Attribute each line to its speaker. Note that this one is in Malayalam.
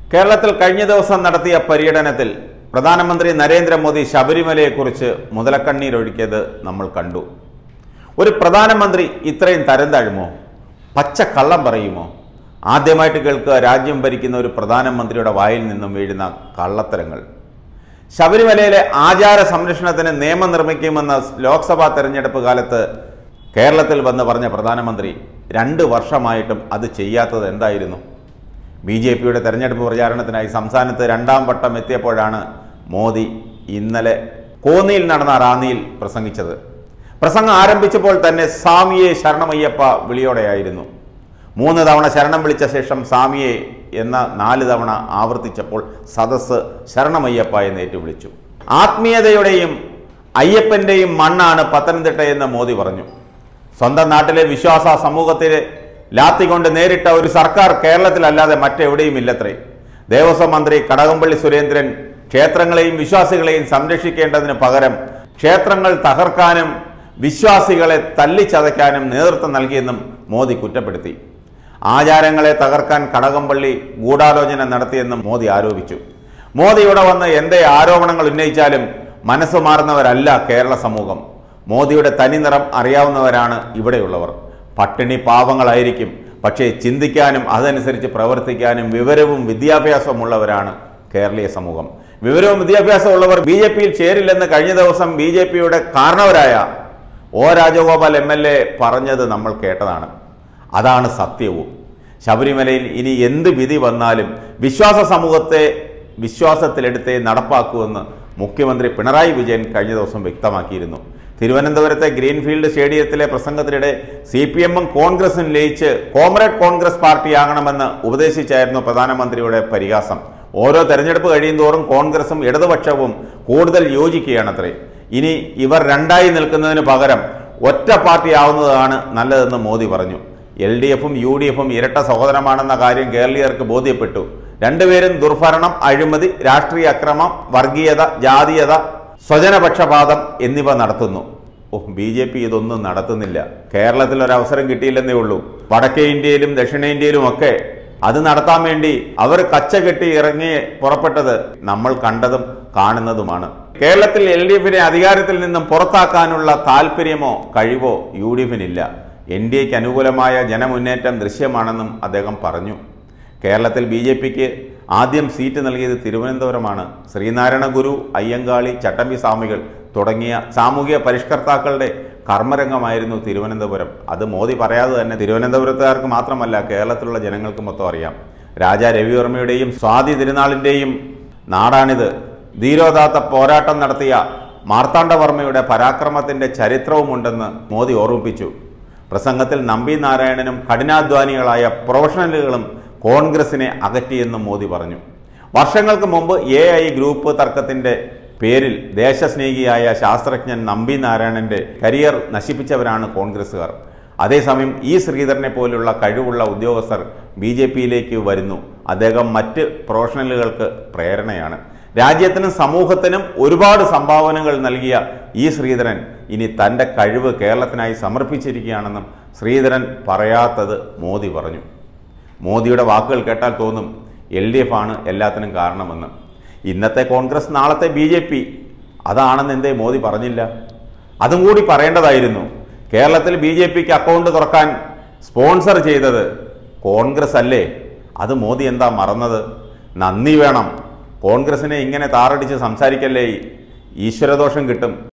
Speaker 1: കേരളത്തിൽ കഴിഞ്ഞ ദിവസം നടത്തിയ പര്യടനത്തിൽ പ്രധാനമന്ത്രി നരേന്ദ്രമോദി ശബരിമലയെക്കുറിച്ച് മുതലക്കണ്ണീരൊഴുക്കിയത് നമ്മൾ കണ്ടു ഒരു പ്രധാനമന്ത്രി ഇത്രയും തരം താഴുമോ പച്ച കള്ളം പറയുമോ ആദ്യമായിട്ട് കേൾക്കുക രാജ്യം ഭരിക്കുന്ന ഒരു പ്രധാനമന്ത്രിയുടെ വായിൽ നിന്നും വീഴുന്ന കള്ളത്തരങ്ങൾ ശബരിമലയിലെ ആചാര സംരക്ഷണത്തിന് നിയമം നിർമ്മിക്കുമെന്ന ലോക്സഭാ തെരഞ്ഞെടുപ്പ് കാലത്ത് കേരളത്തിൽ വന്ന് പറഞ്ഞ പ്രധാനമന്ത്രി രണ്ട് വർഷമായിട്ടും അത് ചെയ്യാത്തത് എന്തായിരുന്നു ബി ജെ പിയുടെ തെരഞ്ഞെടുപ്പ് പ്രചാരണത്തിനായി സംസ്ഥാനത്ത് രണ്ടാം വട്ടം എത്തിയപ്പോഴാണ് മോദി ഇന്നലെ കോന്നിയിൽ നടന്ന റാന്നിയിൽ പ്രസംഗിച്ചത് പ്രസംഗം ആരംഭിച്ചപ്പോൾ തന്നെ സ്വാമിയെ ശരണമയ്യപ്പ വിളിയോടെയായിരുന്നു മൂന്ന് തവണ ശരണം വിളിച്ച ശേഷം സ്വാമിയെ എന്ന നാല് തവണ ആവർത്തിച്ചപ്പോൾ സദസ്സ് ശരണമയ്യപ്പ എന്ന് ഏറ്റുവിളിച്ചു ആത്മീയതയുടെയും അയ്യപ്പൻ്റെയും മണ്ണാണ് പത്തനംതിട്ട എന്ന് മോദി പറഞ്ഞു സ്വന്തം നാട്ടിലെ വിശ്വാസ സമൂഹത്തിലെ ലാത്തികൊണ്ട് നേരിട്ട ഒരു സർക്കാർ കേരളത്തിലല്ലാതെ മറ്റെവിടെയും ഇല്ലത്രേ ദേവസ്വം മന്ത്രി കടകംപള്ളി സുരേന്ദ്രൻ ക്ഷേത്രങ്ങളെയും വിശ്വാസികളെയും സംരക്ഷിക്കേണ്ടതിന് പകരം ക്ഷേത്രങ്ങൾ തകർക്കാനും വിശ്വാസികളെ തല്ലിച്ചതയ്ക്കാനും നേതൃത്വം നൽകിയെന്നും മോദി കുറ്റപ്പെടുത്തി ആചാരങ്ങളെ തകർക്കാൻ കടകംപള്ളി ഗൂഢാലോചന നടത്തിയെന്നും മോദി ആരോപിച്ചു മോദി ഇവിടെ വന്ന് എന്തേ ആരോപണങ്ങൾ ഉന്നയിച്ചാലും മനസ്സ് മാറുന്നവരല്ല കേരള സമൂഹം മോദിയുടെ തനിനിറം അറിയാവുന്നവരാണ് ഇവിടെയുള്ളവർ പട്ടിണി പാവങ്ങളായിരിക്കും പക്ഷേ ചിന്തിക്കാനും അതനുസരിച്ച് പ്രവർത്തിക്കാനും വിവരവും വിദ്യാഭ്യാസവും ഉള്ളവരാണ് കേരളീയ സമൂഹം വിവരവും വിദ്യാഭ്യാസവും ഉള്ളവർ ബി ജെ പിയിൽ ചേരില്ലെന്ന് കഴിഞ്ഞ ദിവസം ബി ജെ പിയുടെ കാരണവരായ O Rajagopal M L A പറഞ്ഞത് നമ്മൾ കേട്ടതാണ് അതാണ് സത്യവും ശബരിമലയിൽ ഇനി എന്ത് വിധി വന്നാലും വിശ്വാസ സമൂഹത്തെ വിശ്വാസത്തിലെടുത്തേ നടപ്പാക്കുമെന്ന് മുഖ്യമന്ത്രി പിണറായി വിജയൻ കഴിഞ്ഞ ദിവസം വ്യക്തമാക്കിയിരുന്നു തിരുവനന്തപുരത്തെ ഗ്രീൻഫീൽഡ് സ്റ്റേഡിയത്തിലെ പ്രസംഗത്തിനിടെ സി പി എമ്മും കോൺഗ്രസും ലയിച്ച് കോമ്രേഡ് കോൺഗ്രസ് പാർട്ടിയാകണമെന്ന് ഉപദേശിച്ചായിരുന്നു പ്രധാനമന്ത്രിയുടെ പരിഹാസം ഓരോ തെരഞ്ഞെടുപ്പ് കഴിയുന്തോറും കോൺഗ്രസും ഇടതുപക്ഷവും കൂടുതൽ യോജിക്കുകയാണത്രേ ഇനി ഇവർ രണ്ടായി നിൽക്കുന്നതിന് പകരം ഒറ്റ പാർട്ടി ആവുന്നതാണ് നല്ലതെന്ന് മോദി പറഞ്ഞു എൽ ഡി എഫും യു ഡി എഫും ഇരട്ട സഹോദരമാണെന്ന കാര്യം കേരളീയർക്ക് ബോധ്യപ്പെട്ടു രണ്ടുപേരും ദുർഭരണം അഴിമതി രാഷ്ട്രീയ അക്രമം വർഗീയത ജാതീയത സ്വജനപക്ഷപാതം എന്നിവ നടത്തുന്നു ഓ ബി ജെ പി ഇതൊന്നും നടത്തുന്നില്ല കേരളത്തിൽ ഒരു അവസരം കിട്ടിയില്ലെന്നേ ഉള്ളൂ വടക്കേ ഇന്ത്യയിലും ദക്ഷിണേന്ത്യയിലും ഒക്കെ അത് നടത്താൻ വേണ്ടി അവർ കച്ച കെട്ടി ഇറങ്ങി പുറപ്പെട്ടത് നമ്മൾ കണ്ടതും കാണുന്നതുമാണ് കേരളത്തിൽ എൽ ഡി എഫിനെ അധികാരത്തിൽ നിന്നും പുറത്താക്കാനുള്ള താല്പര്യമോ കഴിവോ യു ഡി എഫിനില്ല എൻ ഡി എക്ക് അനുകൂലമായ ജനമുന്നേറ്റം ദൃശ്യമാണെന്നും അദ്ദേഹം പറഞ്ഞു കേരളത്തിൽ ബി ജെ പിക്ക് ആദ്യം സീറ്റ് നൽകിയത് തിരുവനന്തപുരമാണ് ശ്രീനാരായണ ഗുരു അയ്യങ്കാളി ചട്ടമ്പി സ്വാമികൾ തുടങ്ങിയ സാമൂഹിക പരിഷ്കർത്താക്കളുടെ കർമ്മരംഗമായിരുന്നു തിരുവനന്തപുരം അത് മോദി പറയാതെ തന്നെ തിരുവനന്തപുരത്തുകാർക്ക് മാത്രമല്ല കേരളത്തിലുള്ള ജനങ്ങൾക്ക് മൊത്തം അറിയാം രാജാ രവിവർമ്മയുടെയും സ്വാതി തിരുനാളിൻ്റെയും നാടാണിത് ധീരോദാത്ത പോരാട്ടം നടത്തിയ മാർത്താണ്ഡവർമ്മയുടെ പരാക്രമത്തിൻ്റെ ചരിത്രവുമുണ്ടെന്ന് മോദി ഓർമ്മിപ്പിച്ചു പ്രസംഗത്തിൽ നമ്പി നാരായണനും കഠിനാധ്വാനികളായ പ്രൊഫഷണലുകളും കോൺഗ്രസിനെ അകറ്റിയെന്നും മോദി പറഞ്ഞു വർഷങ്ങൾക്ക് മുമ്പ് എ ഐ ഗ്രൂപ്പ് തർക്കത്തിന്റെ പേരിൽ ദേശസ്നേഹിയായ ശാസ്ത്രജ്ഞൻ നമ്പി നാരായണന്റെ കരിയർ നശിപ്പിച്ചവരാണ് കോൺഗ്രസ്സുകാർ അതേസമയം ഇ ശ്രീധരനെ പോലുള്ള കഴിവുള്ള ഉദ്യോഗസ്ഥർ ബി ജെ പിയിലേക്ക് വരുന്നു അദ്ദേഹം മറ്റ് പ്രൊഫഷണലുകൾക്ക് പ്രേരണയാണ് രാജ്യത്തിനും സമൂഹത്തിനും ഒരുപാട് സംഭാവനകൾ നൽകിയ ഇ ശ്രീധരൻ ഇനി തൻ്റെ കഴിവ് കേരളത്തിനായി സമർപ്പിച്ചിരിക്കുകയാണെന്നും ശ്രീധരൻ പറയാത്തത് മോദി പറഞ്ഞു മോദിയുടെ വാക്കുകൾ കേട്ടാൽ തോന്നും എൽ ഡി എഫ് ആണ് എല്ലാത്തിനും കാരണമെന്ന് ഇന്നത്തെ കോൺഗ്രസ് നാളത്തെ ബി ജെ പി അതാണെന്ന് എന്തേ മോദി പറഞ്ഞില്ല അതും കൂടി പറയേണ്ടതായിരുന്നു കേരളത്തിൽ ബി ജെ പിക്ക് അക്കൗണ്ട് തുറക്കാൻ സ്പോൺസർ ചെയ്തത് കോൺഗ്രസ് അല്ലേ അത് മോദി എന്താ മറന്നത് നന്ദി വേണം കോൺഗ്രസിനെ ഇങ്ങനെ താറടിച്ച് സംസാരിക്കല്ലേ ഈശ്വരദോഷം കിട്ടും